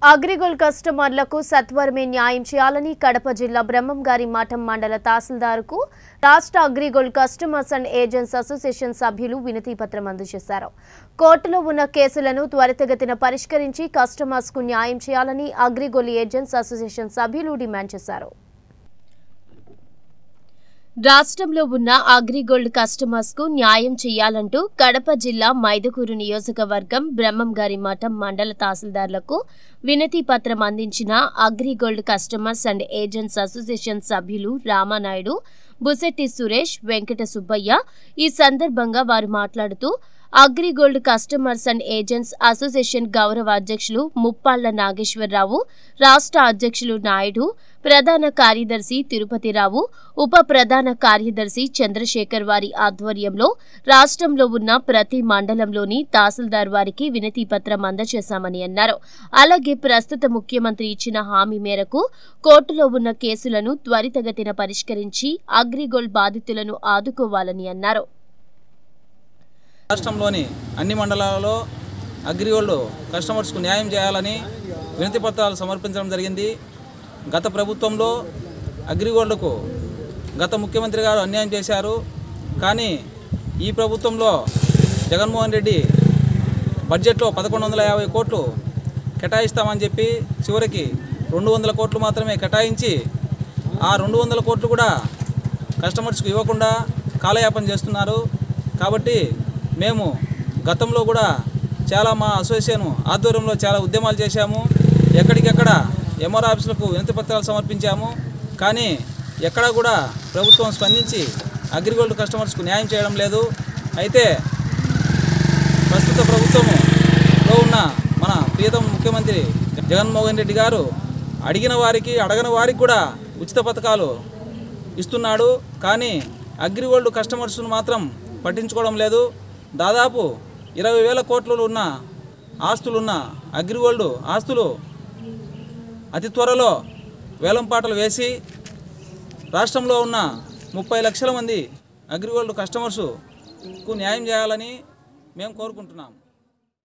అగ్రిగోల్డ్ కస్టమర్లకు సత్వరమే న్యాయం చేయాలని కడప జిల్లా బ్రహ్మంగారి మఠం మండల తహసీల్దార్కు రాష్ట్ర AgriGold customers and agents association సభ్యులు వినతి పత్రం అందజేశారు కోర్టులో ఉన్న కేసులను త్వరితగతిన పరిష్కరించి కస్టమర్స్కు న్యాయం చేయాలని అగ్రిగోల్డ్ ఏజెంట్స్ అసోసియేషన్ సభ్యులు డిమాండ్ చేశారు రాష్ట్రంలో ఉన్న అగ్రిగోల్డ్ కస్టమర్స్ కు న్యాయం చేయాలంటూ కడప జిల్లా మైదుకూరు నియోజకవర్గం బ్రహ్మంగారి మఠం మండల తహసీల్దార్లకు వినతి పత్రం అందించిన AgriGold customers and agents association సభ్యులు రామానాయుడు బుసెట్టి సురేష్ వెంకట సుబ్బయ్య ఈ సందర్భంగా వారు మాట్లాడుతూ AgriGold customers and agents association గౌరవ అధ్యక్షులు ముప్పాళ్ల నాగేశ్వరరావు రాష్ట్ర అధ్యక్షులు నాయుడు ప్రధాన కార్యదర్శి తిరుపతిరావు ఉప ప్రధాన కార్యదర్శి చంద్రశేఖర్ వారి ఆధ్వర్యంలో రాష్ట్రంలో ఉన్న ప్రతి మండలంలోని తహసీల్దార్ వారికి వినతి పత్రం అందజేశామని అన్నారు అలాగే ప్రస్తుత ముఖ్యమంత్రి ఇచ్చిన హామీ మేరకు కోర్టులో ఉన్న కేసులను త్వరితగతిన పరిష్కరించి అగ్రిగోల్డ్ బాధితులను ఆదుకోవాలని అన్నారు రాష్ట్రంలోని అన్ని మండలాలలో అగ్రిగోల్డ్ కస్టమర్స్కు న్యాయం చేయాలని వినతి పత్రాలు సమర్పించడం జరిగింది గత ప్రభుత్వంలో అగ్రిగోల్డ్కు గత ముఖ్యమంత్రి గారు అన్యాయం చేశారు కానీ ఈ ప్రభుత్వంలో జగన్మోహన్ రెడ్డి బడ్జెట్లో పదకొండు వందల యాభై కోట్లు కేటాయిస్తామని చెప్పి చివరికి రెండు వందల కోట్లు మాత్రమే కేటాయించి ఆ రెండు వందల కోట్లు కూడా కస్టమర్స్కు ఇవ్వకుండా కాలయాపన చేస్తున్నారు కాబట్టి మేము గతంలో కూడా చాలా మా అసోసియేషన్ ఆధ్వర్యంలో చాలా ఉద్యమాలు చేశాము ఎక్కడికెక్కడ ఎంఆర్ ఆఫీసులకు వినతి పత్రాలు సమర్పించాము కానీ ఎక్కడా కూడా ప్రభుత్వం స్పందించి అగ్రిగోల్డ్ కస్టమర్స్కు న్యాయం చేయడం లేదు అయితే ప్రస్తుత ప్రభుత్వంలో ఉన్న మన ప్రియతమ ముఖ్యమంత్రి జగన్మోహన్ రెడ్డి గారు అడిగిన వారికి అడగని వారికి కూడా ఉచిత పథకాలు ఇస్తున్నాడు కానీ అగ్రిగోల్డ్ కస్టమర్స్ను మాత్రం పట్టించుకోవడం లేదు దాదాపు ఇరవై వేల కోట్లు ఉన్న ఆస్తులున్న అగ్రిగోల్డ్ ఆస్తులు అతి త్వరలో వేలంపాటలు వేసి రాష్ట్రంలో ఉన్న ముప్పై లక్షల మంది అగ్రిగోల్డ్ కస్టమర్స్కు న్యాయం చేయాలని మేము కోరుకుంటున్నాం